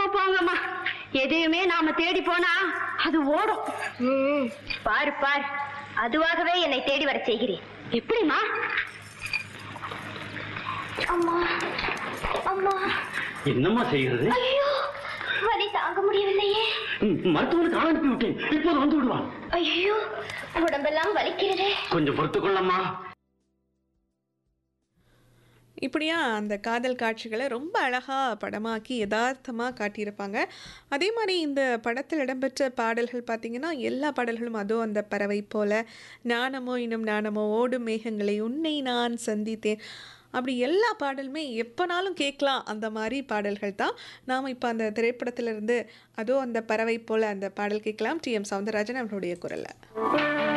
போங்கம்மா போங்கம்மா எதையுமே நாம தேடி போனா அது ஓடும் ம், பாரு பார் அதுவாகவே என்னை தேடி வர செய்கிறேன் எப்படிம்மா அம்மா அம்மா என்னம்மா செய்கிறது ஐயோ வலி தாங்க முடியவில்லையே ம், மருத்துவனுக்கு ஆள் அனுப்பி விட்டேன் இப்போது வந்து விடுவான் ஐயோ உடம்பெல்லாம் வலிக்கிறதே கொஞ்சம் பொறுத்துக் கொள்ளம்மா இப்படியா அந்த காதல் காட்சிகளை ரொம்ப அழகாக படமாக்கி யதார்த்தமாக காட்டியிருப்பாங்க அதே மாதிரி இந்த படத்தில் இடம்பெற்ற பாடல்கள் பார்த்திங்கன்னா எல்லா பாடல்களும் அதோ அந்த பறவை போல நாணமோ இன்னும் நாணமோ ஓடும் மேகங்களை உன்னை நான் சந்தித்தேன் அப்படி எல்லா பாடலுமே எப்போனாலும் கேட்கலாம் அந்த மாதிரி பாடல்கள் தான் நாம் இப்போ அந்த திரைப்படத்திலிருந்து அதோ அந்த பறவை போல அந்த பாடல் கேட்கலாம் டி எம் சவுந்தரராஜன் அவருடைய குரலில்